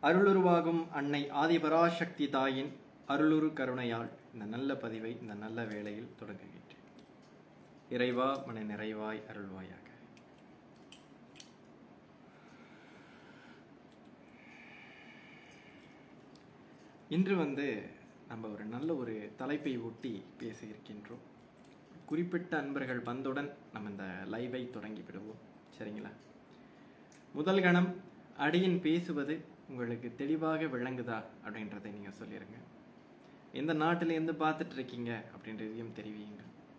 அருளுருவாகும் அன்னை ஆதிபராசக்தி தாயின் அருளுரு கருணையால் இந்த நல்ல பதிவை இந்த நல்ல வேளையில் தொடங்குகின்றேன் இறைவா மன நிறைவாய் அருள்வாயாக இன்று வந்து நம்ம ஒரு நல்ல ஒரு தலைப்பை ஒட்டி பேச இருக்கின்றோம் குறிப்பிட்ட அன்பர்கள் வந்தவுடன் நம்ம இந்த லைவை தொடங்கி விடுவோம் சரிங்களா முதல் கணம் அடியின் பேசுவது உங்களுக்கு தெளிவாக விளங்குதா அப்படின்றதை நீங்கள் சொல்லிடுங்க எந்த நாட்டிலேருந்து பார்த்துட்டு இருக்கீங்க அப்படின்றதையும் தெரிவிங்க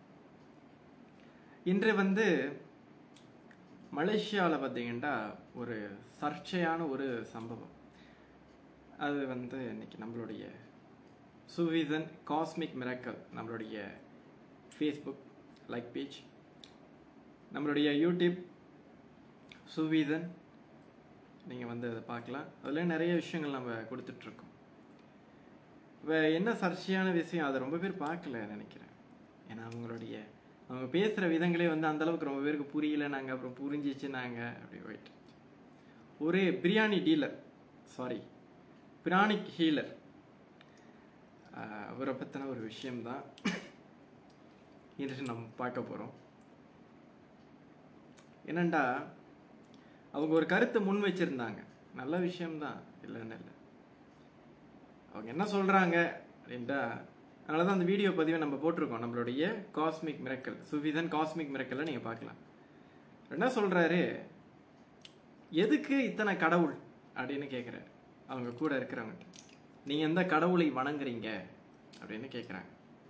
இன்று வந்து மலேசியாவில் பார்த்தீங்கன்னா ஒரு சர்ச்சையான ஒரு சம்பவம் அது வந்து இன்னைக்கு நம்மளுடைய சுவிதன் காஸ்மிக் மிராக்கல் நம்மளுடைய ஃபேஸ்புக் லைக் பேஜ் நம்மளுடைய யூடியூப் சுவிதன் நீங்கள் வந்து அதை பார்க்கலாம் அதில் நிறைய விஷயங்கள் நம்ம கொடுத்துட்ருக்கோம் இப்போ என்ன சர்ச்சையான விஷயம் அதை ரொம்ப பேர் பார்க்கல நினைக்கிறேன் ஏன்னா அவங்களுடைய அவங்க பேசுகிற விதங்களே வந்து அந்தளவுக்கு ரொம்ப பேருக்கு புரியல நாங்கள் அப்புறம் புரிஞ்சிச்சு நாங்கள் அப்படி போயிட்டு ஒரு biryani dealer sorry pranic healer அவரை பற்றின ஒரு விஷயம்தான் இன்று நம்ம பார்க்க போகிறோம் என்னண்டா அவங்க ஒரு கருத்தை முன் வச்சிருந்தாங்க நல்ல விஷயம்தான் இல்லைன்னு இல்லை அவங்க என்ன சொல்கிறாங்க அப்படின்ட்டா அதனால தான் அந்த வீடியோ பதிவை நம்ம போட்டிருக்கோம் நம்மளுடைய காஸ்மிக் மிரக்கல் சுவிதன் காஸ்மிக் மிரக்கலை நீங்கள் பார்க்கலாம் என்ன சொல்கிறாரு எதுக்கு இத்தனை கடவுள் அப்படின்னு கேட்குறாரு அவங்க கூட இருக்கிறவங்ககிட்ட நீங்கள் எந்த கடவுளை வணங்குறீங்க அப்படின்னு கேட்குறாங்க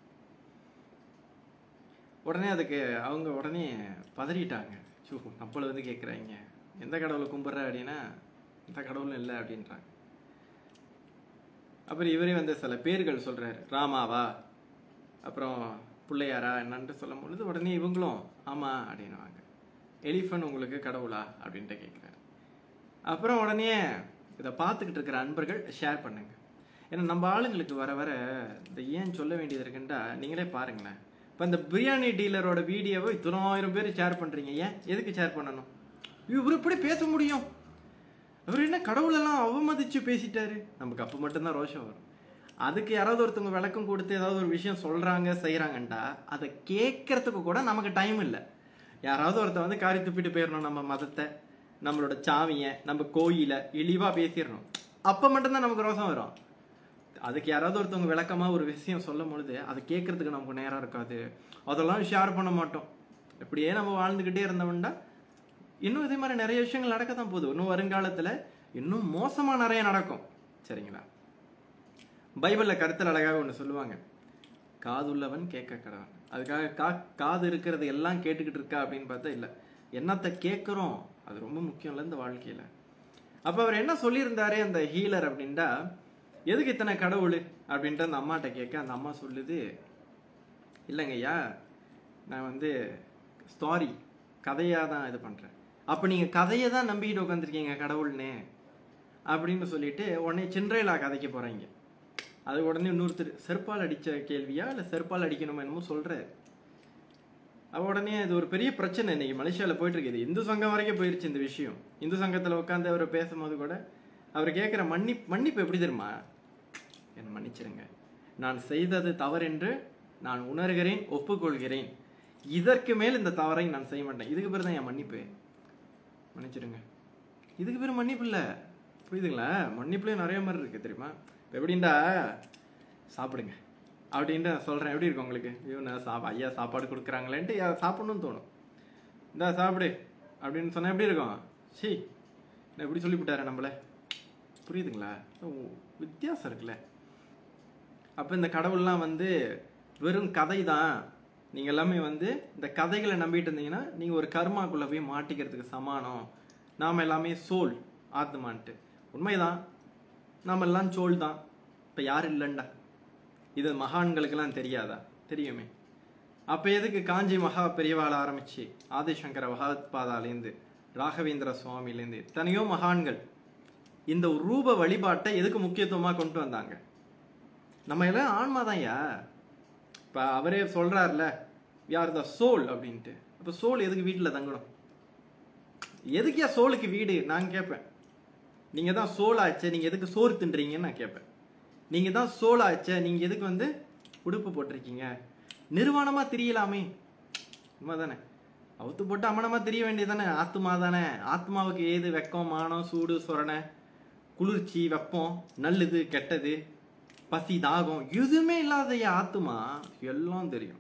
உடனே அதுக்கு அவங்க உடனே பதறிட்டாங்க சூ நம்மள வந்து கேட்குறாங்க எந்த கடவுளை கும்பிட்ற அப்படின்னா எந்த கடவுளும் இல்லை அப்படின்றாங்க அப்புறம் இவரே வந்து சில பேர்கள் சொல்கிறாரு ராமாவா அப்புறம் பிள்ளையாரா என்னன்ட்டு சொல்லும் பொழுது உடனே இவங்களும் ஆமாம் அப்படின்வாங்க எலிஃபன் உங்களுக்கு கடவுளா அப்படின்ட்டு கேட்குறாரு அப்புறம் உடனே இதை பார்த்துக்கிட்டு இருக்கிற அன்பர்கள் ஷேர் பண்ணுங்க ஏன்னா நம்ம ஆளுங்களுக்கு வர வர இந்த ஏன் சொல்ல வேண்டியது இருக்குண்டா நீங்களே பாருங்களேன் இப்போ இந்த பிரியாணி டீலரோட வீடியோவை இத்தனாயிரம் பேர் ஷேர் பண்ணுறீங்க ஏன் எதுக்கு ஷேர் பண்ணணும் இவர் இப்படி பேச முடியும் இவர் என்ன கடவுளெல்லாம் அவமதிச்சு பேசிட்டாரு நமக்கு அப்போ மட்டும்தான் ரோஷம் வரும் அதுக்கு யாராவது ஒருத்தவங்க விளக்கம் கொடுத்து ஏதாவது ஒரு விஷயம் சொல்கிறாங்க செய்கிறாங்கண்டா அதை கேட்கறதுக்கு கூட நமக்கு டைம் இல்லை யாராவது ஒருத்தர் வந்து காரி துப்பிட்டு போயிடணும் நம்ம மதத்தை நம்மளோட சாமியை நம்ம கோயிலை இழிவாக பேசிடணும் அப்போ மட்டும்தான் நமக்கு ரோசம் வரும் அதுக்கு யாராவது ஒருத்தவங்க விளக்கமாக ஒரு விஷயம் சொல்லும் பொழுது அதை கேட்கறதுக்கு நமக்கு நேரம் இருக்காது அதெல்லாம் ஷேர் பண்ண மாட்டோம் இப்படியே நம்ம வாழ்ந்துக்கிட்டே இருந்தோம்னா இன்னும் இதே மாதிரி நிறைய விஷயங்கள் நடக்க தான் போகுது இன்னும் வருங்காலத்தில் இன்னும் மோசமாக நிறைய நடக்கும் சரிங்களா பைபிளில் கருத்தில் அழகாக ஒன்று சொல்லுவாங்க காதுள்ளவன் கேட்க கடவன் அதுக்காக கா காது இருக்கிறது எல்லாம் கேட்டுக்கிட்டு இருக்கா அப்படின்னு பார்த்தா இல்லை என்னத்தை கேட்குறோம் அது ரொம்ப முக்கியம் இல்லை இந்த வாழ்க்கையில் அப்போ அவர் என்ன சொல்லியிருந்தாரு அந்த ஹீலர் அப்படின்ட்டா எதுக்கு இத்தனை கடவுள் அப்படின்ட்டு அந்த அம்மாட்ட கேட்க அந்த அம்மா சொல்லுது இல்லைங்க ஐயா நான் வந்து ஸ்டாரி கதையாக தான் இது பண்ணுறேன் அப்போ நீங்கள் கதையை தான் நம்பிக்கிட்டு உட்காந்துருக்கீங்க கடவுள்னு அப்படின்னு சொல்லிட்டு உடனே சின்றையிலா கதைக்க போகிறீங்க அது உடனே இன்னொருத்தர் செருப்பால் அடித்த கேள்வியா இல்லை செருப்பால் அடிக்கணுமா என்னமோ சொல்கிறார் அவ உடனே இது ஒரு பெரிய பிரச்சனை இன்னைக்கு மலேசியாவில் போயிட்டு இருக்குது இந்து சங்கம் வரைக்கும் போயிருச்சு இந்த விஷயம் இந்து சங்கத்தில் உட்காந்து அவர் பேசும்போது கூட அவர் கேட்குற மன்னி மன்னிப்பு எப்படி தெரியுமா என்னை மன்னிச்சிருங்க நான் செய்தது தவறென்று நான் உணர்கிறேன் ஒப்புக்கொள்கிறேன் இதற்கு மேல் இந்த தவறை நான் செய்ய மாட்டேன் இதுக்கு பேர் தான் என் மன்னிப்பு மன்னிச்சிடுங்க இதுக்கு பேர் மன்னிப்பு இல்லை புரியுதுங்களா மன்னிப்புலேயே நிறைய மாதிரி இருக்குது தெரியுமா இப்போ எப்படின்டா சாப்பிடுங்க அப்படின்ட்டு நான் சொல்கிறேன் எப்படி இருக்கும் உங்களுக்கு ஐயோ நான் சாப்பா ஐயா சாப்பாடு கொடுக்குறாங்களேன்ட்டு சாப்பிடணும்னு தோணும் இந்தா சாப்பிடு அப்படின்னு சொன்னால் எப்படி இருக்கும் சி நான் எப்படி சொல்லிவிட்டாரு நம்மள புரியுதுங்களா வித்தியாசம் இருக்குல்ல அப்போ இந்த கடவுள்லாம் வந்து வெறும் கதை தான் நீங்கள் எல்லாமே வந்து இந்த கதைகளை நம்பிட்டு இருந்தீங்கன்னா நீங்கள் ஒரு கர்மாக்குள்ளே போய் மாட்டிக்கிறதுக்கு சமானம் நாம் எல்லாமே சோல் ஆத்மான்ட்டு உண்மைதான் நாம் எல்லாம் சோல் தான் இப்போ யார் இல்லைண்டா இது மகான்களுக்கெல்லாம் தெரியாதா தெரியுமே அப்போ எதுக்கு காஞ்சி மகா பெரியவாள் ஆரம்பிச்சு ஆதிசங்கர மகாத்பாதாலேருந்து ராகவேந்திர சுவாமிலேருந்து எத்தனையோ மகான்கள் இந்த ரூப வழிபாட்டை எதுக்கு முக்கியத்துவமாக கொண்டு வந்தாங்க நம்ம எல்லாம் ஆன்மாதான்யா இப்போ அவரே சொல்கிறார்ல யார் த சோல் அப்படின்ட்டு அப்போ சோல் எதுக்கு வீட்டில் தங்கணும் எதுக்கியா சோலுக்கு வீடு நான் கேட்பேன் நீங்க தான் சோல் ஆச்சே நீங்க எதுக்கு சோறு தின்றீங்கன்னு நான் கேட்பேன் நீங்க தான் சோல் ஆச்சே நீங்க எதுக்கு வந்து உடுப்பு போட்டிருக்கீங்க நிர்வாணமா தெரியலாமே உண்மை தானே அவுத்து போட்டு அமனமா தெரிய வேண்டியதானே ஆத்மா தானே ஆத்மாவுக்கு ஏது வெக்கம் மானம் சூடு சொரணை குளிர்ச்சி வெப்பம் நல்லது கெட்டது பசி தாகம் எதுவுமே இல்லாத என் ஆத்மா எல்லாம் தெரியும்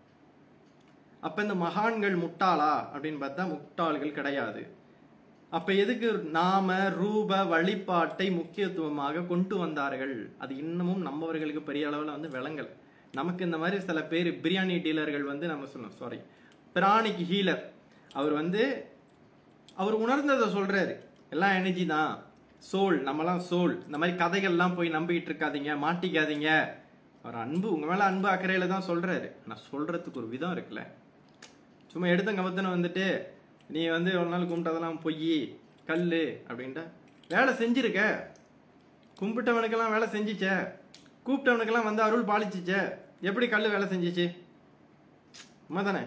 அப்ப இந்த மகான்கள் முட்டாளா அப்படின்னு பார்த்தா முட்டாள்கள் கிடையாது அப்ப எதுக்கு நாம ரூப வழிபாட்டை முக்கியத்துவமாக கொண்டு வந்தார்கள் அது இன்னமும் நம்மவர்களுக்கு பெரிய அளவில் வந்து விளங்கல் நமக்கு இந்த மாதிரி சில பேர் பிரியாணி டீலர்கள் வந்து நம்ம சொல்லணும் சாரி பிராணிக்கு ஹீலர் அவர் வந்து அவர் உணர்ந்ததை சொல்றாரு எல்லாம் எனர்ஜி தான் சோல் நம்மலாம் சோல் இந்த மாதிரி கதைகள்லாம் போய் நம்பிக்கிட்டு இருக்காதீங்க மாட்டிக்காதீங்க அவர் அன்பு உங்க மேல அன்பு அக்கறையில தான் சொல்றாரு ஆனா சொல்றதுக்கு ஒரு விதம் இருக்குல்ல சும்மா எடுத்த கமத்தனை வந்துட்டு நீ வந்து ஒரு நாள் கும்பிட்டதெல்லாம் பொய் கல் அப்படின்ட்டு வேலை செஞ்சிருக்க கும்பிட்டவனுக்கெல்லாம் வேலை செஞ்சிச்ச கூப்பிட்டவனுக்கெல்லாம் வந்து அருள் பாலிச்சிச்சே எப்படி கல் வேலை செஞ்சிச்சு உண்மைதானே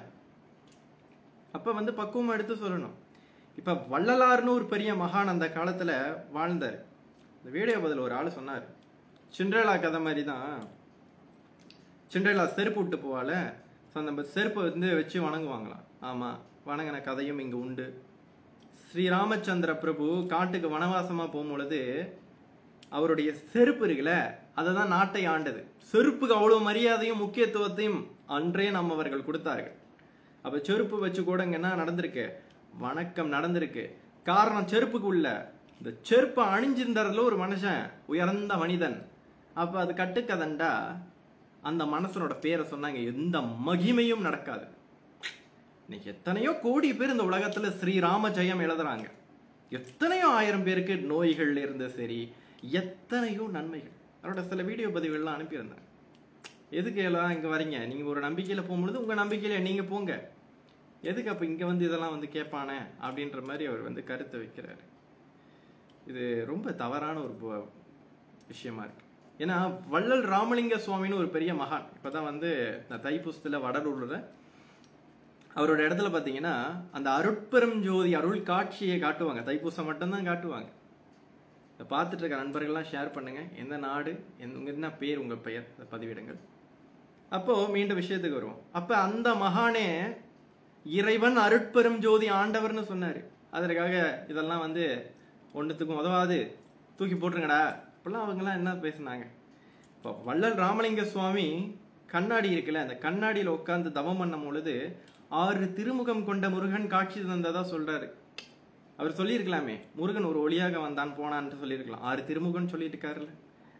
அப்ப வந்து பக்குவமா எடுத்து சொல்லணும் இப்ப வள்ளலார்னு ஒரு பெரிய மகான் அந்த காலத்துல வாழ்ந்தார் இந்த வீடியோ பதில் ஒரு ஆள் சொன்னார் சிண்ட்ரேலா கதை மாதிரி தான் சிண்ட்ரேலா செருப்பு விட்டு போவால ஸோ அந்த செருப்பை வந்து வச்சு வணங்குவாங்களாம் ஆமா வணங்கின கதையும் இங்க உண்டு ஸ்ரீராமச்சந்திர பிரபு காட்டுக்கு வனவாசமா போகும்பொழுது அவருடைய செருப்பு இருக்குல்ல அதை தான் நாட்டை ஆண்டது செருப்புக்கு அவ்வளவு மரியாதையும் முக்கியத்துவத்தையும் அன்றே நம்மவர்கள் கொடுத்தார்கள் அப்ப செருப்பு வச்சு கூட இங்க என்ன நடந்திருக்கு வணக்கம் நடந்திருக்கு காரணம் செருப்புக்கு உள்ள இந்த செருப்பை அணிஞ்சிருந்ததுல ஒரு மனுஷன் உயர்ந்த மனிதன் அப்ப அது கட்டுக்கதண்டா அந்த மனசனோட பேரை சொன்னாங்க எந்த மகிமையும் நடக்காது இன்னைக்கு எத்தனையோ கோடி பேர் இந்த உலகத்துல ஸ்ரீராம ஜெயம் எழுதுறாங்க எத்தனையோ ஆயிரம் பேருக்கு நோய்கள் இருந்து சரி எத்தனையோ நன்மைகள் அவரோட சில வீடியோ பதிவுகள்லாம் அனுப்பியிருந்தேன் எதுக்கு எல்லாம் இங்க வரீங்க நீங்க ஒரு நம்பிக்கையில போகும்பொழுது உங்க நம்பிக்கையில நீங்க போங்க எதுக்கு அப்ப இங்க வந்து இதெல்லாம் வந்து கேட்பானே அப்படின்ற மாதிரி அவர் வந்து கருத்தை வைக்கிறாரு இது ரொம்ப தவறான ஒரு பு- விஷயமா இருக்கு ஏன்னா வள்ளல் ராமலிங்க சுவாமின்னு ஒரு பெரிய மகான் இப்பதான் வந்து இந்த தைப்பூசத்துல வடலூர்ல அவரோட இடத்துல பாத்தீங்கன்னா அந்த அருட்பெரும் ஜோதி அருள் காட்சியை காட்டுவாங்க தைப்பூசம் மட்டும்தான் காட்டுவாங்க இதை பார்த்துட்டு இருக்க நண்பர்கள்லாம் ஷேர் பண்ணுங்க எந்த நாடு எந்த- உங்க என்ன பேர் உங்க பெயர் அதை பதிவிடுங்கள் அப்போ மீண்டும் விஷயத்துக்கு வருவோம் அப்ப அந்த மகானே இறைவன் அருட்பெரும் ஜோதி ஆண்டவர்னு சொன்னாரு அதற்காக இதெல்லாம் வந்து ஒன்றுத்துக்கும் உதவாது தூக்கி போட்டுருங்கடா இப்பெல்லாம் அவங்கெல்லாம் என்ன பேசுனாங்க இப்போ வள்ளல் ராமலிங்க சுவாமி கண்ணாடி இருக்குல்ல அந்த கண்ணாடியில உட்கார்ந்து தவம் பண்ணும் பொழுது ஆறு திருமுகம் கொண்ட முருகன் காட்சி தந்ததா சொல்றாரு அவர் சொல்லியிருக்கலாமே முருகன் ஒரு ஒளியாக வந்தான் போனான்னு சொல்லியிருக்கலாம் ஆறு திருமுகன் சொல்லிட்டு இருக்காருல்ல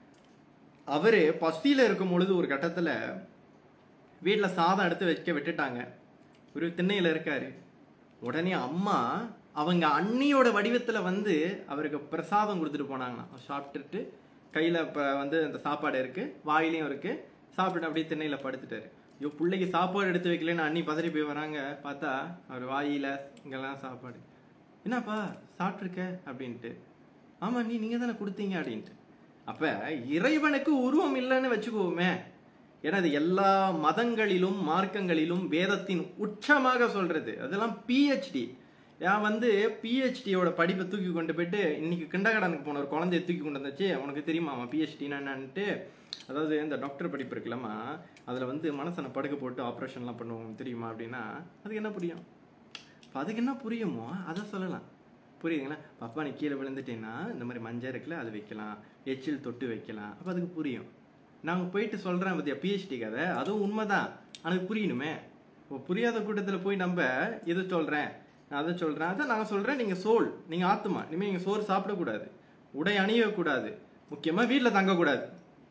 அவரு பசியில இருக்கும் பொழுது ஒரு கட்டத்துல வீட்ல சாதம் எடுத்து வைக்க விட்டுட்டாங்க ஒரு திண்ணையில இருக்காரு உடனே அம்மா அவங்க அண்ணியோட வடிவத்துல வந்து அவருக்கு பிரசாதம் கொடுத்துட்டு போனாங்களாம் சாப்பிட்டுட்டு கையில இப்ப வந்து அந்த சாப்பாடு இருக்கு வாயிலையும் இருக்கு சாப்பிட்டு அப்படியே திண்ணையில படுத்துட்டாரு ஐயோ பிள்ளைக்கு சாப்பாடு எடுத்து வைக்கலன்னு அண்ணி பதறி போய் வராங்க பார்த்தா அவர் வாயில இங்கெல்லாம் சாப்பாடு என்னப்பா சாப்பிட்ருக்க அப்படின்ட்டு ஆமா நீ நீங்க தானே கொடுத்தீங்க அப்படின்ட்டு அப்ப இறைவனுக்கு உருவம் இல்லைன்னு வச்சுக்கோமே ஏன்னா அது எல்லா மதங்களிலும் மார்க்கங்களிலும் வேதத்தின் உச்சமாக சொல்றது அதெல்லாம் பிஹெச்டி நான் வந்து பிஹெச்டியோட படிப்பை தூக்கி கொண்டு போயிட்டு இன்னைக்கு கிண்டகடனுக்கு போன ஒரு குழந்தைய தூக்கி கொண்டு வந்துச்சு உனக்கு தெரியுமாமா பிஹெச்டினா என்னன்ட்டு அதாவது இந்த டாக்டர் படிப்பு இருக்குல்லம்மா அதில் வந்து மனசனை படுக்க போட்டு ஆப்ரேஷன்லாம் பண்ணுவாங்க தெரியுமா அப்படின்னா அதுக்கு என்ன புரியும் அப்ப அதுக்கு என்ன புரியுமோ அதை சொல்லலாம் புரியுதுங்களா பாப்பா நீ கீழே விழுந்துட்டேன்னா இந்த மாதிரி மஞ்சள் இருக்குல்ல அது வைக்கலாம் எச்சில் தொட்டு வைக்கலாம் அப்போ அதுக்கு புரியும் நாங்கள் போயிட்டு சொல்கிறேன் பத்தியா பிஹெச்டி கதை அதுவும் உண்மைதான் எனக்கு புரியணுமே இப்போ புரியாத கூட்டத்தில் போய் நம்ம இது சொல்கிறேன் நான் அதை சொல்கிறேன் அதான் நான் சொல்கிறேன் நீங்கள் சோல் நீங்கள் ஆத்துமா இனிமேல் நீங்கள் சோறு சாப்பிடக்கூடாது உடை அணியக்கூடாது முக்கியமாக வீட்டில் தங்கக்கூடாது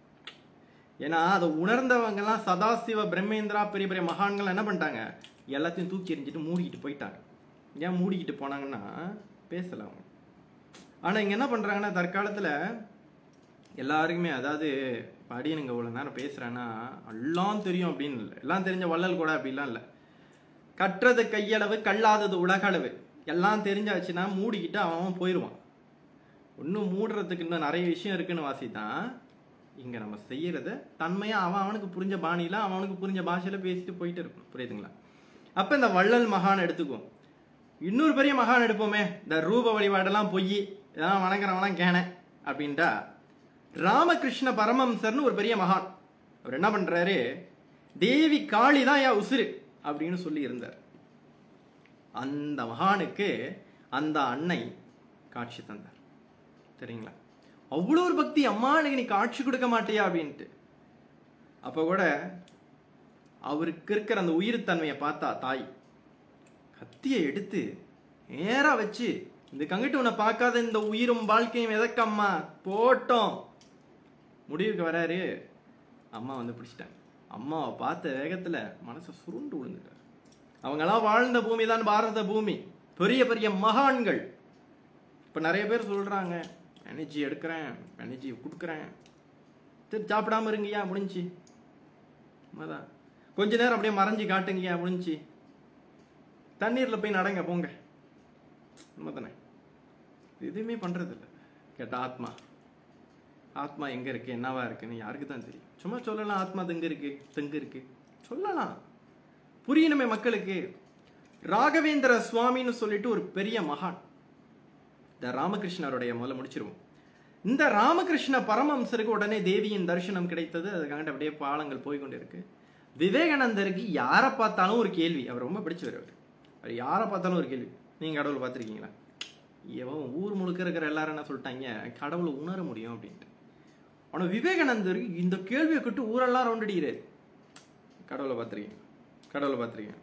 ஏன்னா அதை உணர்ந்தவங்கெல்லாம் சதாசிவ பிரம்மேந்திரா பெரிய பெரிய மகான்கள் என்ன பண்ணிட்டாங்க எல்லாத்தையும் தூக்கி எறிஞ்சிட்டு மூடிக்கிட்டு போயிட்டாங்க ஏன் மூடிக்கிட்டு போனாங்கன்னா பேசல அவங்க ஆனால் இங்கே என்ன பண்ணுறாங்கன்னா தற்காலத்தில் எல்லாருக்குமே அதாவது இப்போ அடியனுங்க இவ்வளோ நேரம் பேசுகிறேன்னா எல்லாம் தெரியும் அப்படின்னு இல்லை எல்லாம் தெரிஞ்ச வள்ளல் கூட அப்படிலாம் இல்லை கற்றது கையளவு கல்லாதது உலகளவு எல்லாம் தெரிஞ்சாச்சுன்னா மூடிக்கிட்டு அவன் அவன் போயிடுவான் இன்னும் மூடுறதுக்கு இன்னும் நிறைய விஷயம் இருக்குன்னு வாசித்தான் இங்கே நம்ம செய்யறத தன்மையாக அவன் அவனுக்கு புரிஞ்ச பாணியில் அவனுக்கு புரிஞ்ச பாஷையில் பேசிட்டு போயிட்டு இருக்கணும் புரியுதுங்களா அப்போ இந்த வள்ளல் மகான் எடுத்துக்குவோம் இன்னொரு பெரிய மகான் எடுப்போமே இந்த ரூப வழிபாடெல்லாம் பொய் இதெல்லாம் வணங்குறவனா கேன அப்படின்ட்டா ராமகிருஷ்ண பரமம்சர்னு ஒரு பெரிய மகான் அவர் என்ன பண்றாரு தேவி காளி தான் யா உசுரு அப்படின்னு சொல்லி இருந்தார் அந்த மகானுக்கு அந்த அன்னை காட்சி தந்தார் சரிங்களா அவ்வளோ ஒரு பக்தி அம்மா எனக்கு நீ காட்சி கொடுக்க மாட்டியா அப்படின்ட்டு அப்போ கூட அவருக்கு இருக்கிற அந்த உயிர்த்தன்மையை பார்த்தா தாய் கத்தியை எடுத்து நேரா வச்சு இந்த கங்கிட்டு உன்னை பார்க்காத இந்த உயிரும் வாழ்க்கையும் எதக்கம்மா போட்டோம் முடிவுக்கு வராரு அம்மா வந்து பிடிச்சிட்டாங்க அம்மாவை பார்த்த வேகத்துல மனசை சுருண்டு விழுந்துட்டார் அவங்கெல்லாம் வாழ்ந்த பூமி தான் பாரத பூமி பெரிய பெரிய மகான்கள் இப்போ நிறைய பேர் சொல்றாங்க எனர்ஜி எடுக்கிறேன் எனர்ஜி கொடுக்குறேன் சரி சாப்பிடாம இருங்கய்யா முடிஞ்சு உண்மைதான் கொஞ்ச நேரம் அப்படியே மறைஞ்சு காட்டுங்கய்யா முடிஞ்சு தண்ணீர்ல போய் நடங்க போங்க உண்மைதானே எதுவுமே பண்றது இல்ல கேட்ட ஆத்மா ஆத்மா எங்க இருக்கு என்னவா இருக்குன்னு யாருக்கு தான் தெரியும் சும்மா சொல்லலாம் ஆத்மா தெங்க இருக்கு தெங்க இருக்கு சொல்லலாம் புரியணுமே மக்களுக்கு ராகவேந்திர சுவாமின்னு சொல்லிட்டு ஒரு பெரிய மகான் இந்த ராமகிருஷ்ணருடைய முதல்ல முடிச்சிருவோம் இந்த ராமகிருஷ்ண பரமஹம்சருக்கு உடனே தேவியின் தரிசனம் கிடைத்தது அதுக்காக அப்படியே பாலங்கள் போய் கொண்டு இருக்கு விவேகானந்தருக்கு யாரை பார்த்தாலும் ஒரு கேள்வி அவர் ரொம்ப பிடிச்சவர் அவர் அவர் யாரை பார்த்தாலும் ஒரு கேள்வி நீங்க கடவுளை பார்த்துருக்கீங்களா எவன் ஊர் முழுக்க இருக்கிற எல்லாரும் என்ன சொல்லிட்டாங்க கடவுளை உணர முடியும் அப்படின்ட்டு ஆனா விவேகானந்தருக்கு இந்த கேள்வியை கிட்டு ஊரெல்லாம் ரவுண்ட் அடிக்கிறாரு கடவுளை பார்த்துருக்கீங்க கடவுளை பார்த்துருக்கீங்க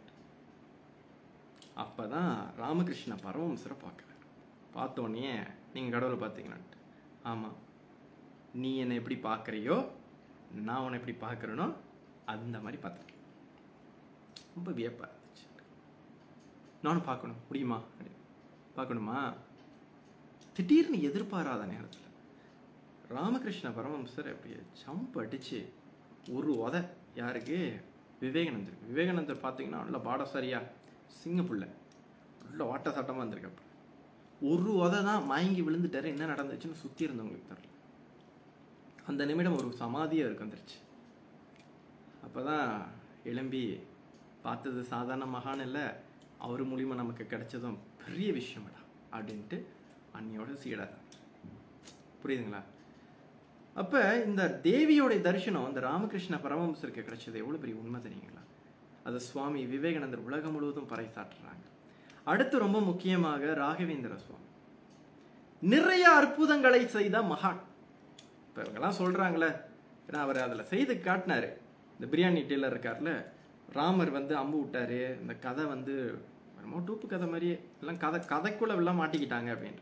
அப்பதான் ராமகிருஷ்ண பரமஹம்சரை பார்க்குறாரு பார்த்த உடனே நீங்க கடவுளை பார்த்தீங்களான்ட்டு ஆமா நீ என்னை எப்படி பார்க்கறியோ நான் உன்னை எப்படி பார்க்கறேனோ அந்த மாதிரி பார்த்துருக்கேன் ரொம்ப வியப்பா இருந்துச்சு நானும் பார்க்கணும் முடியுமா அப்படின்னு. பார்க்கணுமா திடீர்னு எதிர்பாராத நேரத்தில் ராமகிருஷ்ண பரமஹம்சர் அப்படியே ஜம்ப் அடிச்சு ஒரு உத யாருக்கு விவேகானந்தருக்கு விவேகானந்தர் பார்த்தீங்கன்னா நல்ல பாடசாரியா சிங்கப்புள்ள நல்ல வாட்ட சாட்டமாக இருந்திருக்கப்ப ஒரு உத தான் மயங்கி விழுந்துட்டாரு என்ன நடந்துச்சுன்னு சுற்றி இருந்தவங்களுக்கு தெரியல அந்த நிமிடம் ஒரு சமாதியாக இருக்கு வந்துருச்சு அப்பதான் எழும்பி பார்த்தது சாதாரண மகான் இல்லை அவர் மூலியமா நமக்கு கிடைச்சதும் பெரிய விஷயம்டா அப்படின்ட்டு அன்னியோட சீடாதான் புரியுதுங்களா அப்ப இந்த தேவியோட தரிசனம் இந்த ராமகிருஷ்ண பரமஹம்சருக்கு கிடைச்சது எவ்வளவு பெரிய உண்மை தெரியுங்களா அது சுவாமி விவேகானந்தர் உலகம் முழுவதும் பறைசாற்றுறாங்க அடுத்து ரொம்ப முக்கியமாக ராகவேந்திர சுவாமி நிறைய அற்புதங்களை செய்த மகான் இப்போ இவங்கெல்லாம் சொல்றாங்களே ஏன்னா அவர் அதில் செய்து காட்டினாரு இந்த பிரியாணி டெய்லர் இருக்கார்ல ராமர் வந்து அம்பு விட்டாரு இந்த கதை வந்து என்னமோ டூப்பு கதை மாதிரியே எல்லாம் கதை கதைக்குள்ள எல்லாம் மாட்டிக்கிட்டாங்க அப்படின்ட்டு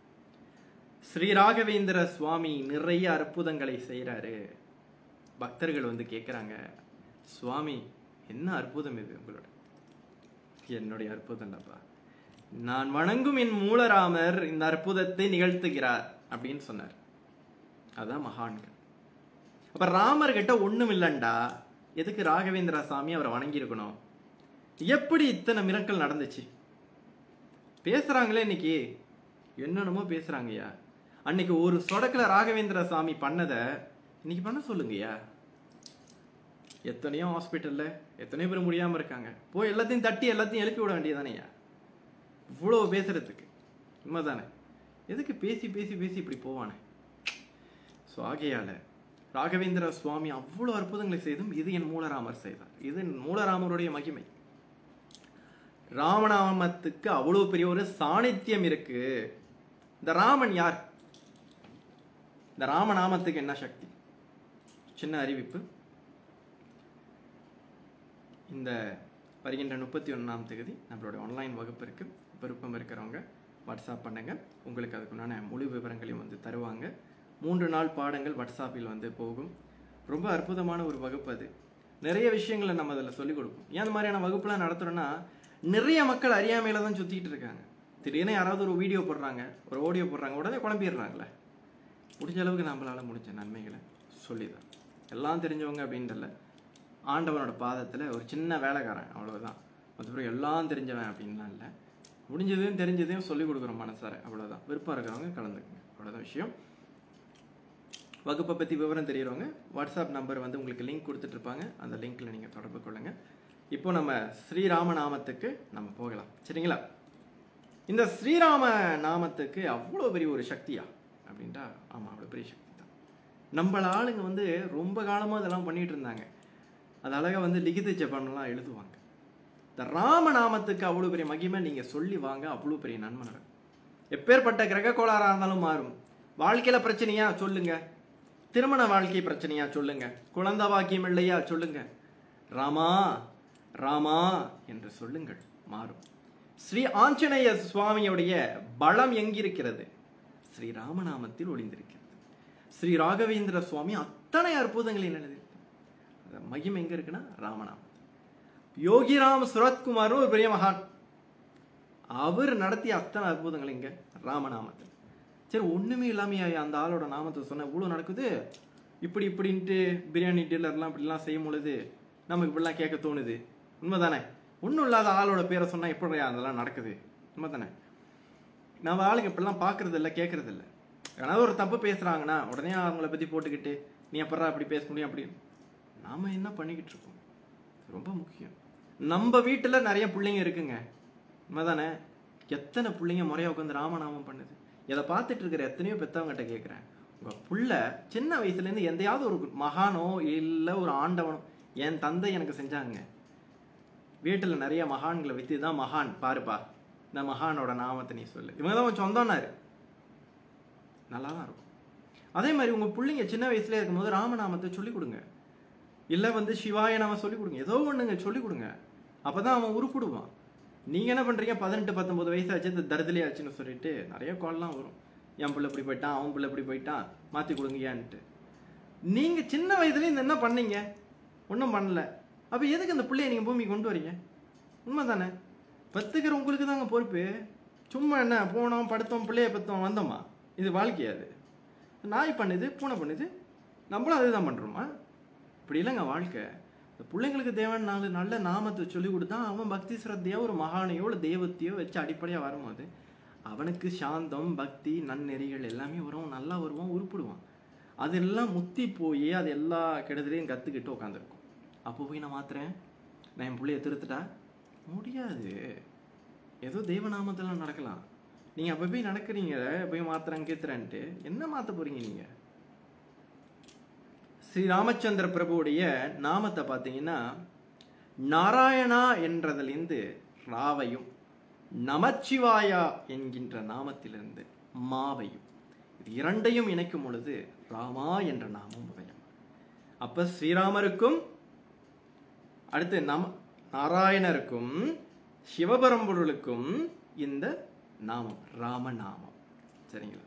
ஸ்ரீ ராகவேந்திர சுவாமி நிறைய அற்புதங்களை செய்கிறாரு பக்தர்கள் வந்து கேட்குறாங்க சுவாமி என்ன அற்புதம் இது உங்களோட என்னுடைய அற்புதம்டாப்பா நான் வணங்கும் என் மூலராமர் இந்த அற்புதத்தை நிகழ்த்துகிறார் அப்படின்னு சொன்னார் அதான் மகான்கள் அப்ப ராமர் கிட்ட ஒண்ணும் இல்லைண்டா எதுக்கு ராகவேந்திர சாமி அவரை வணங்கி இருக்கணும் எப்படி இத்தனை மிரக்கல் நடந்துச்சு பேசுறாங்களே இன்னைக்கு என்னென்னமோ பேசுறாங்கய்யா அன்னைக்கு ஒரு சொடக்குல ராகவேந்திர சாமி பண்ணதை இன்னைக்கு பண்ண சொல்லுங்கய்யா எத்தனையோ ஹாஸ்பிட்டல்ல எத்தனையோ பேர் முடியாம இருக்காங்க போய் எல்லாத்தையும் தட்டி எல்லாத்தையும் எழுப்பி விட வேண்டியதானேயா இவ்வளோ பேசுறதுக்கு உண்மைதானே எதுக்கு பேசி பேசி பேசி இப்படி போவானே ஸோ ஆகையால ராகவேந்திர சுவாமி அவ்வளோ அற்புதங்களை செய்தும் இது என் மூலராமர் செய்தார் இது என் மூலராமருடைய மகிமை ராமநாமத்துக்கு அவ்வளோ பெரிய ஒரு சாணித்தியம் இருக்கு இந்த ராமன் யார் இந்த ராமநாமத்துக்கு என்ன சக்தி சின்ன அறிவிப்பு இந்த வருகின்ற முப்பத்தி ஒன்றாம் தேதி நம்மளோட ஆன்லைன் வகுப்பு இருக்கு விருப்பம் இருக்கிறவங்க வாட்ஸ்அப் பண்ணுங்க உங்களுக்கு அதுக்குண்டான முழு விவரங்களையும் வந்து தருவாங்க மூன்று நாள் பாடங்கள் வாட்ஸ்அப்பில் வந்து போகும் ரொம்ப அற்புதமான ஒரு வகுப்பு அது நிறைய விஷயங்களை நம்ம அதில் சொல்லிக் கொடுப்போம் ஏன் அந்த மாதிரியான வகுப்புலாம் நடத்துகிறோன்னா நிறைய மக்கள் அறியாமையில தான் சுற்றிக்கிட்டு இருக்காங்க திடீர்னு யாராவது ஒரு வீடியோ போடுறாங்க ஒரு ஆடியோ போடுறாங்க உடனே குழம்பிடுறாங்களே முடிஞ்ச அளவுக்கு நம்மளால முடிஞ்ச நன்மைகளை சொல்லிதான் எல்லாம் தெரிஞ்சவங்க அப்படின்றல ஆண்டவனோட பாதத்தில் ஒரு சின்ன வேலைக்காரன் அவ்வளவுதான் மற்றபடி எல்லாம் தெரிஞ்சவன் அப்படின்லாம் இல்லை முடிஞ்சதையும் தெரிஞ்சதையும் சொல்லிக் கொடுக்குறோம் மனசார அவ்வளவுதான் விருப்பம் இருக்கிறவங்க கலந்துக்குங்க அவ்வளோதான் விஷயம் வகுப்பை பற்றி விவரம் தெரியறவங்க வாட்ஸ்அப் நம்பர் வந்து உங்களுக்கு லிங்க் கொடுத்துட்டு இருப்பாங்க அந்த லிங்க்ல நீங்கள் தொடர்பு கொள்ளுங்க இப்போ நம்ம ஸ்ரீராமநாமத்துக்கு நம்ம போகலாம் சரிங்களா இந்த ஸ்ரீராம நாமத்துக்கு அவ்வளோ பெரிய ஒரு சக்தியா அப்படின்ட்டா ஆமாம் அவ்வளோ பெரிய சக்தி தான் நம்மள ஆளுங்க வந்து ரொம்ப காலமாக அதெல்லாம் பண்ணிட்டு இருந்தாங்க அது அழகாக வந்து லிகித ஜபம்லாம் எழுதுவாங்க இந்த ராமநாமத்துக்கு அவ்வளோ பெரிய மகிமை நீங்கள் சொல்லி வாங்க அவ்வளோ பெரிய நன்மை நடக்கும் எப்பேற்பட்ட கிரக கோளாறாக இருந்தாலும் மாறும் வாழ்க்கையில் பிரச்சனையா சொல்லுங்க திருமண வாழ்க்கை பிரச்சனையா சொல்லுங்க குழந்தை பாக்கியம் இல்லையா சொல்லுங்க ராமா ராமா என்று சொல்லுங்கள் மாறும் ஸ்ரீ ஆஞ்சநேய சுவாமியுடைய பலம் எங்கிருக்கிறது ஸ்ரீ ராமநாமத்தில் ஒளிந்திருக்கிறது ஸ்ரீ ராகவேந்திர சுவாமி அத்தனை அற்புதங்களில் எழுதியிருக்கிறார் அந்த மகிமை எங்க இருக்குன்னா ராமநாமம் யோகிராம் சுரத்குமாரும் ஒரு பெரிய மகான் அவர் நடத்திய அத்தனை அற்புதங்கள் இங்க ராமநாமத்தில் சரி ஒண்ணுமே இல்லாமையா அந்த ஆளோட நாமத்தை சொன்ன இவ்வளோ நடக்குது இப்படி இப்படின்ட்டு பிரியாணி டீலர்லாம் இப்படிலாம் செய்யும் பொழுது நமக்கு இப்படிலாம் கேட்க தோணுது உண்மைதானே ஒன்றும் இல்லாத ஆளோட பேரை சொன்னா எப்படி அதெல்லாம் நடக்குது உண்மைதானே நம்ம ஆளுங்க இப்படிலாம் பார்க்கறது இல்லை கேட்கறது இல்லை யாராவது ஒரு தப்பு பேசுறாங்கன்னா உடனே அவங்கள பத்தி போட்டுக்கிட்டு நீ எப்படா அப்படி பேச முடியும் அப்படி நாம என்ன பண்ணிக்கிட்டு இருக்கோம் இது ரொம்ப முக்கியம் நம்ம வீட்டுல நிறைய பிள்ளைங்க இருக்குங்க உண்மைதானே எத்தனை பிள்ளைங்க முறையா உட்காந்து ராமநாமம் பண்ணுது இதை பார்த்துட்டு இருக்கிற எத்தனையோ பெத்தவங்ககிட்ட கேட்குறேன் உங்க புள்ள சின்ன வயசுலேருந்து எந்தையாவது ஒரு மகானோ இல்லை ஒரு ஆண்டவனோ என் தந்தை எனக்கு செஞ்சாங்க வீட்டில் நிறைய மகான்களை வைத்து தான் மகான் பாருப்பா இந்த மகானோட நாமத்தை நீ சொல்லு இவங்க தான் உன் சொந்தம்னாரு நல்லா தான் இருக்கும் அதே மாதிரி உங்க பிள்ளைங்க சின்ன வயசுல இருக்கும்போது ராமநாமத்தை சொல்லிக் கொடுங்க இல்லை வந்து சிவாய நாம சொல்லிக் கொடுங்க ஏதோ ஒண்ணுங்க சொல்லிக் கொடுங்க அப்பதான் அவன் உருப்பிடுவான் நீங்க என்ன பண்றீங்க பதினெட்டு பத்தொன்பது வயசு ஆச்சு இந்த தருதலே ஆச்சுன்னு சொல்லிட்டு நிறைய கால்லாம் வரும் என் பிள்ளை இப்படி போயிட்டான் அவன் பிள்ளை இப்படி போயிட்டான் மாத்தி கொடுங்க ஏன்ட்டு நீங்க சின்ன வயதுல இந்த என்ன பண்ணீங்க ஒன்றும் பண்ணல அப்ப எதுக்கு இந்த பிள்ளைய நீங்க பூமி கொண்டு வரீங்க உண்மைதானே பத்துக்கிற உங்களுக்கு தாங்க பொறுப்பு சும்மா என்ன போனோம் படுத்தோம் பிள்ளைய பத்தோம் வந்தோமா இது வாழ்க்கையா அது நாய் பண்ணுது பூனை பண்ணுது நம்மளும் அதுதான் பண்றோமா இப்படி இல்லைங்க வாழ்க்கை இந்த பிள்ளைங்களுக்கு தேவையான நாலு நல்ல நாமத்தை சொல்லி கொடுத்தா அவன் பக்தி சிரத்தையோ ஒரு மகானையோ இல்லை தெய்வத்தையோ வச்சு அடிப்படையாக வரும்போது அவனுக்கு சாந்தம் பக்தி நன்னெறிகள் எல்லாமே வரும் நல்லா வருவான் உருப்பிடுவான் அதெல்லாம் முத்தி போய் அது எல்லா கெடுதலையும் கற்றுக்கிட்டு உட்காந்துருக்கும் அப்போ போய் நான் மாத்துறேன் நான் என் பிள்ளைய திருத்துட்டா முடியாது ஏதோ தெய்வநாமத்தெல்லாம் நடக்கலாம் நீங்கள் அப்போ போய் நடக்கிறீங்க போய் மாத்துறேன் கேத்துறேன்ட்டு என்ன மாற்ற போறீங்க நீங்கள் ஸ்ரீ ராமச்சந்திர பிரபுவுடைய நாமத்தை பார்த்தீங்கன்னா நாராயணா என்றதிலிருந்து ராவையும் நமச்சிவாயா என்கின்ற நாமத்திலிருந்து மாவையும் இது இரண்டையும் இணைக்கும் பொழுது ராமா என்ற நாமம் உதயம் அப்ப ஸ்ரீராமருக்கும் அடுத்து நம நாராயணருக்கும் சிவபரம்பொருளுக்கும் இந்த நாமம் ராமநாமம் சரிங்களா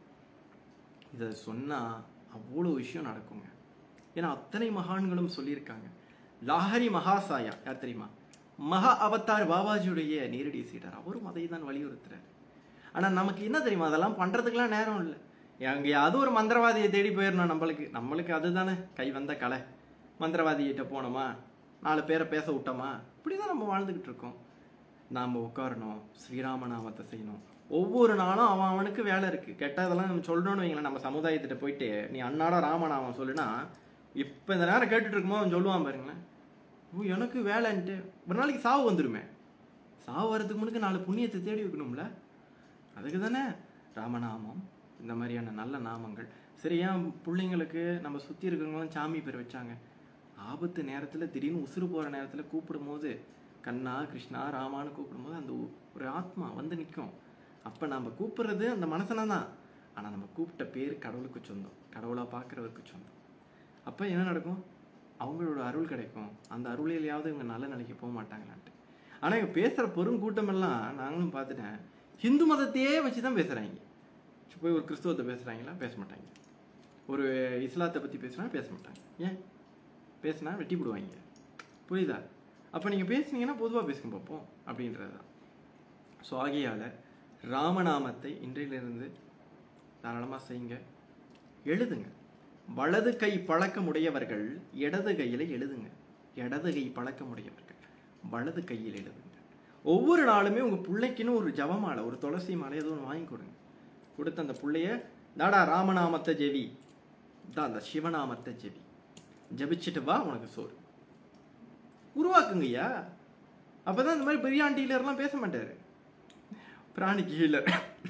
இதை சொன்னா அவ்வளோ விஷயம் நடக்குங்க ஏன்னா அத்தனை மகான்களும் சொல்லியிருக்காங்க லாஹரி மகாசாயா யார் தெரியுமா மகா அவதார் பாபாஜியுடைய நேரடி சீடர் அவரும் அதை தான் வலியுறுத்துறாரு ஆனா நமக்கு என்ன தெரியுமா அதெல்லாம் பண்றதுக்கெல்லாம் நேரம் இல்லை எங்கேயாவது ஒரு மந்திரவாதியை தேடி போயிடணும் நம்மளுக்கு நம்மளுக்கு அதுதானே கை வந்த கலை மந்திரவாதிகிட்ட போனோமா நாலு பேரை பேச விட்டோமா இப்படிதான் நம்ம வாழ்ந்துகிட்டு இருக்கோம் நாம் உட்காரணும் ஸ்ரீராம நாமத்தை செய்யணும் ஒவ்வொரு நாளும் அவன் அவனுக்கு வேலை இருக்கு கெட்டதெல்லாம் நம்ம சொல்லணும்னு வைங்களேன் நம்ம சமுதாயத்திட்ட போயிட்டு நீ அன்னாட ராமநாமம் சொல்லுனா இப்போ இந்த நேரம் கேட்டுட்டு இருக்கும்போது அவன் சொல்லுவான் பாருங்களேன் ஓ எனக்கு வேலைன்ட்டு ஒரு நாளைக்கு சாவு வந்துடுமே சாவு வர்றதுக்கு முன்னுக்கு நாலு புண்ணியத்தை தேடி வைக்கணும்ல அதுக்கு தானே ராமநாமம் இந்த மாதிரியான நல்ல நாமங்கள் சரி ஏன் பிள்ளைங்களுக்கு நம்ம சுற்றி இருக்கிறவங்களாம் சாமி பேர் வச்சாங்க ஆபத்து நேரத்தில் திடீர்னு உசுறு போகிற நேரத்தில் கூப்பிடும்போது கண்ணா கிருஷ்ணா ராமான்னு கூப்பிடும்போது அந்த ஒ- ஒரு ஆத்மா வந்து நிற்கும் அப்போ நம்ம கூப்பிடுறது அந்த மனசனை தான் ஆனால் நம்ம கூப்பிட்ட பேர் கடவுளுக்கு சொந்தம் கடவுளாக பார்க்குறவருக்கு சொந்தம் அப்போ என்ன நடக்கும் அவங்களோட அருள் கிடைக்கும் அந்த அருளிலையாவது இவங்க நல்ல நிலைக்கு போக மாட்டாங்களான்ட்டு ஆனால் இவங்க பேசுகிற பெருங்கூட்டமெல்லாம் நாங்களும் பார்த்துட்டேன் ஹிந்து மதத்தையே வச்சு தான் பேசுகிறாங்க போய் ஒரு கிறிஸ்துவத்தை பேசுகிறாங்களா பேச மாட்டாங்க ஒரு இஸ்லாத்தை பற்றி பேசுனா பேச மாட்டாங்க ஏன் பேசுனா வெட்டி போடுவாங்க புரியுதா அப்போ நீங்கள் பேசுனீங்கன்னா பொதுவாக பேசுங்க பார்ப்போம் அப்படின்றது தான் ஸோ ஆகையால் ராமநாமத்தை இன்றையிலிருந்து தாராளமாக செய்யுங்க எழுதுங்க வலது கை பழக்கமுடையவர்கள் இடது கையில் எழுதுங்க இடது கை பழக்கமுடையவர்கள் வலது கையில் எழுதுங்க ஒவ்வொரு நாளுமே உங்கள் பிள்ளைக்குன்னு ஒரு ஜபமாலை ஒரு துளசி மாலை ஏதோ ஒன்று வாங்கி கொடுங்க கொடுத்து அந்த பிள்ளைய தாடா ராமநாமத்தை ஜெவி தான் அந்த சிவநாமத்தை ஜெவி ஜபிச்சுட்டு வா உனக்கு சோறு உருவாக்குங்கய்யா அப்பதான் இந்த மாதிரி பெரிய டீலர்லாம் பேச மாட்டாரு பிராணிக்கு ஹீலர்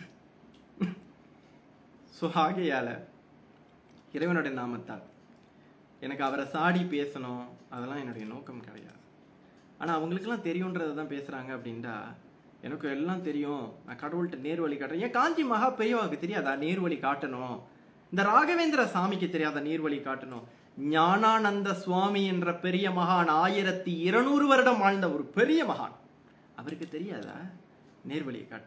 ஸோ ஆகையால இறைவனுடைய நாமத்தால் எனக்கு அவரை சாடி பேசணும் அதெல்லாம் என்னுடைய நோக்கம் கிடையாது ஆனால் அவங்களுக்கெல்லாம் தெரியுன்றதை தான் பேசுகிறாங்க அப்படின்டா எனக்கு எல்லாம் தெரியும் நான் கடவுள்கிட்ட நேர் வழி காட்டுறேன் ஏன் காஞ்சி மகா பெரியவாவுக்கு தெரியாதா நேர் வழி காட்டணும் இந்த ராகவேந்திர சாமிக்கு தெரியாத நேர் வழி காட்டணும் ஞானானந்த சுவாமி என்ற பெரிய மகான் ஆயிரத்தி இருநூறு வருடம் வாழ்ந்த ஒரு பெரிய மகான் அவருக்கு தெரியாதா நேர்வழியை காட்ட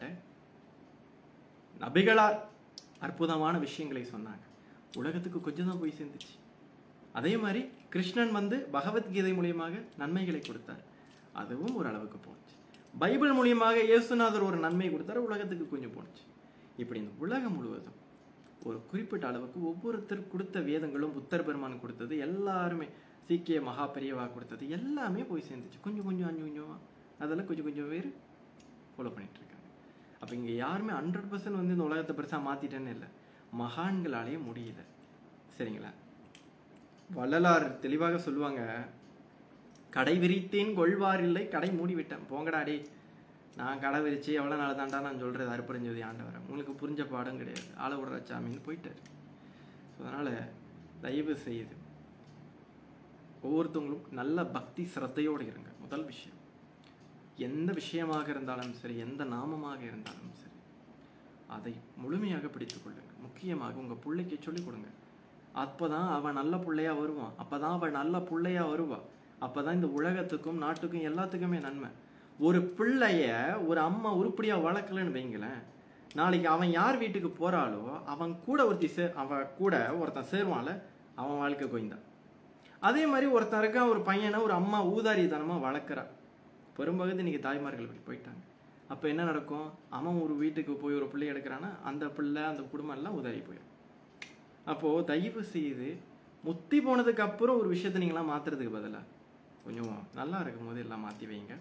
நபிகளார் அற்புதமான விஷயங்களை சொன்னாங்க உலகத்துக்கு கொஞ்சம் தான் போய் சேர்ந்துச்சு அதே மாதிரி கிருஷ்ணன் வந்து பகவத்கீதை மூலியமாக நன்மைகளை கொடுத்தார் அதுவும் ஒரு அளவுக்கு போச்சு பைபிள் மூலியமாக இயேசுநாதர் ஒரு நன்மை கொடுத்தாரு உலகத்துக்கு கொஞ்சம் போணுச்சு இப்படி இந்த உலகம் முழுவதும் ஒரு குறிப்பிட்ட அளவுக்கு ஒவ்வொருத்தர் கொடுத்த வேதங்களும் புத்தர் பெருமான் கொடுத்தது எல்லாருமே சீக்கிய மகா பெரியவா கொடுத்தது எல்லாமே போய் சேர்ந்துச்சு கொஞ்சம் கொஞ்சம் அஞ்சு கொஞ்சம் அதெல்லாம் கொஞ்சம் கொஞ்சம் பேர் ஃபாலோ பண்ணிட்டு இருக்காங்க அப்போ இங்கே யாருமே ஹண்ட்ரட் பர்சன்ட் வந்து இந்த உலகத்தை பெருசாக மாற்றிட்டேன்னு இல்லை மகான்களாலே முடியல சரிங்களா வள்ளலார் தெளிவாக சொல்லுவாங்க கடை விரித்தேன் கொள்வார் இல்லை கடை மூடி விட்டேன் போங்கடா டேய் நான் கடை விரிச்சு எவ்வளோ நாள் தாண்டா நான் சொல்கிறது அறுப்பறிஞ்சது ஆண்டவரை உங்களுக்கு புரிஞ்ச பாடம் கிடையாது ஆள விடுற சாமின்னு போயிட்டார் ஸோ அதனால் தயவு செய்து ஒவ்வொருத்தவங்களும் நல்ல பக்தி சிரத்தையோடு இருங்க முதல் விஷயம் எந்த விஷயமாக இருந்தாலும் சரி எந்த நாமமாக இருந்தாலும் சரி அதை முழுமையாக பிடித்துக் கொள்ளுங்க முக்கியமாக உங்கள் பிள்ளைக்கு சொல்லிக் கொடுங்க அப்பதான் அவன் நல்ல பிள்ளையா வருவான் அப்பதான் அவன் நல்ல பிள்ளையா வருவா அப்பதான் இந்த உலகத்துக்கும் நாட்டுக்கும் எல்லாத்துக்குமே நன்மை ஒரு பிள்ளைய ஒரு அம்மா உருப்படியா வளர்க்கலன்னு வைங்களேன் நாளைக்கு அவன் யார் வீட்டுக்கு போறாளோ அவன் கூட ஒருத்தி சே அவன் கூட ஒருத்தன் சேருவான்ல அவன் வாழ்க்கை கோய்ந்தான் அதே மாதிரி ஒருத்தன் இருக்கான் ஒரு பையனை ஒரு அம்மா ஊதாரித்தனமா வளர்க்குறா பெரும்பகுதி இன்னைக்கு தாய்மார்கள் இப்படி போயிட்டாங்க அப்போ என்ன நடக்கும் அவன் ஒரு வீட்டுக்கு போய் ஒரு பிள்ளை எடுக்கிறான்னா அந்த பிள்ளை அந்த குடும்பம் எல்லாம் உதறி போயிடும் அப்போது தயவு செய்து முத்தி போனதுக்கு அப்புறம் ஒரு விஷயத்தை நீங்களாம் மாற்றுறதுக்கு பதிலாக கொஞ்சம் நல்லா இருக்கும் போது எல்லாம் மாற்றி வைங்க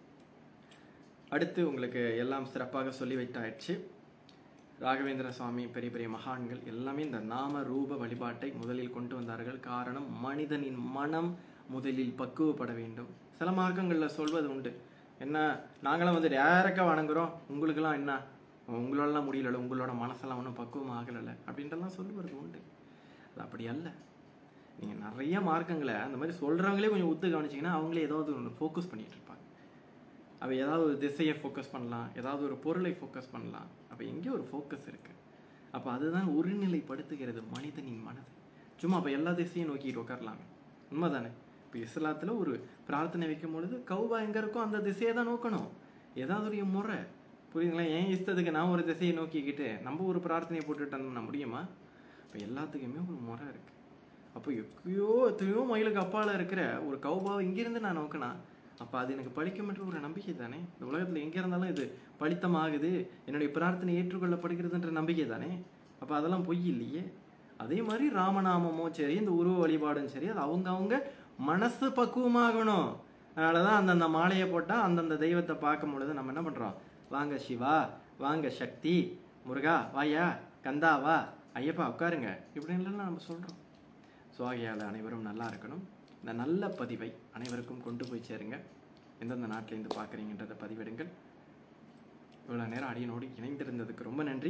அடுத்து உங்களுக்கு எல்லாம் சிறப்பாக சொல்லி வைத்தாயிடுச்சு ராகவேந்திர சுவாமி பெரிய பெரிய மகான்கள் எல்லாமே இந்த நாம ரூப வழிபாட்டை முதலில் கொண்டு வந்தார்கள் காரணம் மனிதனின் மனம் முதலில் பக்குவப்பட வேண்டும் சில மார்க்கங்களில் சொல்வது உண்டு என்ன நாங்களாம் வந்து டேரெக்டாக வணங்குறோம் உங்களுக்கெல்லாம் என்ன உங்களோடலாம் முடியல உங்களோட மனசெல்லாம் ஒன்றும் பக்குவம் ஆகலை அப்படின்றலாம் சொல்லுவது உண்டு அது அப்படி அல்ல நீங்கள் நிறைய மார்க்கங்களை அந்த மாதிரி சொல்கிறவங்களே கொஞ்சம் ஒத்து கவனிச்சிங்கன்னா அவங்களே ஏதாவது ஒன்று ஃபோக்கஸ் பண்ணிகிட்டு இருப்பாங்க அவ ஏதாவது ஒரு திசையை ஃபோக்கஸ் பண்ணலாம் ஏதாவது ஒரு பொருளை ஃபோக்கஸ் பண்ணலாம் அப்போ எங்கேயோ ஒரு ஃபோக்கஸ் இருக்குது அப்போ அதுதான் ஒருநிலைப்படுத்துகிறது மனிதனின் மனதை சும்மா அப்போ எல்லா திசையும் நோக்கிட்டு உட்காரலாமே உண்மைதானே இப்போ இஸ்லாத்தில் ஒரு பிரார்த்தனை வைக்கும் பொழுது கௌபா எங்கே இருக்கோ அந்த திசையை தான் நோக்கணும் ஏதாவது ஒரு முறை புரியுதுங்களா ஏன் இஷ்டத்துக்கு நான் ஒரு திசையை நோக்கிக்கிட்டு நம்ம ஒரு பிரார்த்தனையை போட்டுட்டு இருந்தோம்னா முடியுமா இப்போ எல்லாத்துக்குமே ஒரு முறை இருக்குது அப்போ எக்கையோ எத்தனையோ மைலுக்கு அப்பால் இருக்கிற ஒரு கௌபாவை இங்கிருந்து நான் நோக்கினா அப்போ அது எனக்கு பழிக்குமென்ற ஒரு நம்பிக்கை தானே இந்த உலகத்தில் எங்கே இருந்தாலும் இது பழித்தமாகுது என்னுடைய பிரார்த்தனை ஏற்றுக்கொள்ளப்படுகிறதுன்ற நம்பிக்கை தானே அப்போ அதெல்லாம் பொய் இல்லையே அதே மாதிரி ராமநாமமோ சரி இந்த உருவ வழிபாடும் சரி அது அவங்க அவங்க மனசு பக்குவமாகணும் அதனால தான் அந்தந்த மாலையை போட்டால் அந்தந்த தெய்வத்தை பார்க்கும் பொழுது நம்ம என்ன பண்ணுறோம் வாங்க சிவா வாங்க சக்தி முருகா வாயா கந்தா வா ஐயப்பா உட்காருங்க இப்படின்லாம் நம்ம சொல்கிறோம் ஸோ ஆகையால் அனைவரும் நல்லா இருக்கணும் இந்த நல்ல பதிவை அனைவருக்கும் கொண்டு போய் சேருங்க எந்தெந்த நாட்டிலேருந்து பார்க்குறீங்கன்றதை பதிவிடுங்கள் இவ்வளோ நேரம் அடியனோடு இணைந்திருந்ததுக்கு ரொம்ப நன்றி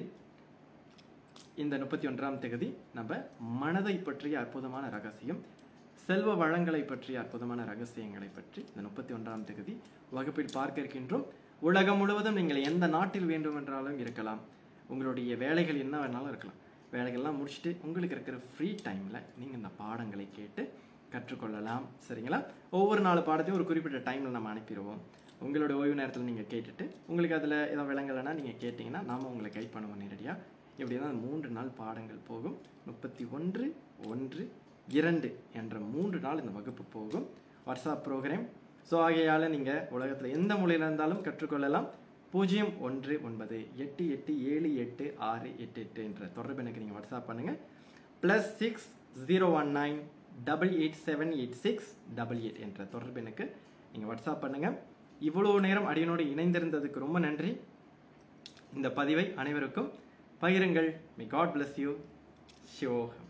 இந்த முப்பத்தி ஒன்றாம் தேதி நம்ம மனதை பற்றிய அற்புதமான ரகசியம் செல்வ வளங்களை பற்றிய அற்புதமான ரகசியங்களை பற்றி இந்த முப்பத்தி ஒன்றாம் தேதி வகுப்பில் பார்க்க இருக்கின்றோம் உலகம் முழுவதும் நீங்கள் எந்த நாட்டில் வேண்டுமென்றாலும் இருக்கலாம் உங்களுடைய வேலைகள் என்ன வேணாலும் இருக்கலாம் வேலைகள்லாம் முடிச்சுட்டு உங்களுக்கு இருக்கிற ஃப்ரீ டைமில் நீங்கள் இந்த பாடங்களை கேட்டு கற்றுக்கொள்ளலாம் சரிங்களா ஒவ்வொரு நாலு பாடத்தையும் ஒரு குறிப்பிட்ட டைமில் நம்ம அனுப்பிடுவோம் உங்களோட ஓய்வு நேரத்தில் நீங்கள் கேட்டுட்டு உங்களுக்கு அதில் ஏதாவது விளங்கலைன்னா நீங்கள் கேட்டிங்கன்னா நாம உங்களை கைட் பண்ணுவோம் நேரடியாக இப்படி தான் மூன்று நாள் பாடங்கள் போகும் முப்பத்தி ஒன்று ஒன்று இரண்டு என்ற மூன்று நாள் இந்த வகுப்பு போகும் வாட்ஸ்அப் ப்ரோக்ராம் ஸோ ஆகையால் நீங்கள் உலகத்தில் எந்த மொழியில் இருந்தாலும் கற்றுக்கொள்ளலாம் பூஜ்ஜியம் ஒன்று ஒன்பது எட்டு எட்டு ஏழு எட்டு ஆறு எட்டு எட்டு என்ற தொடர்பு எனக்கு நீங்கள் வாட்ஸ்அப் பண்ணுங்கள் plus six zero one nine double eight seven eight six double eight என்ற தொடர்பு எனக்கு நீங்கள் வாட்ஸ்அப் பண்ணுங்கள் இவ்வளோ நேரம் அடியனோடு இணைந்திருந்ததுக்கு ரொம்ப நன்றி இந்த பதிவை அனைவருக்கும் பகிருங்கள் மே காட் bless யூ ஷிவோ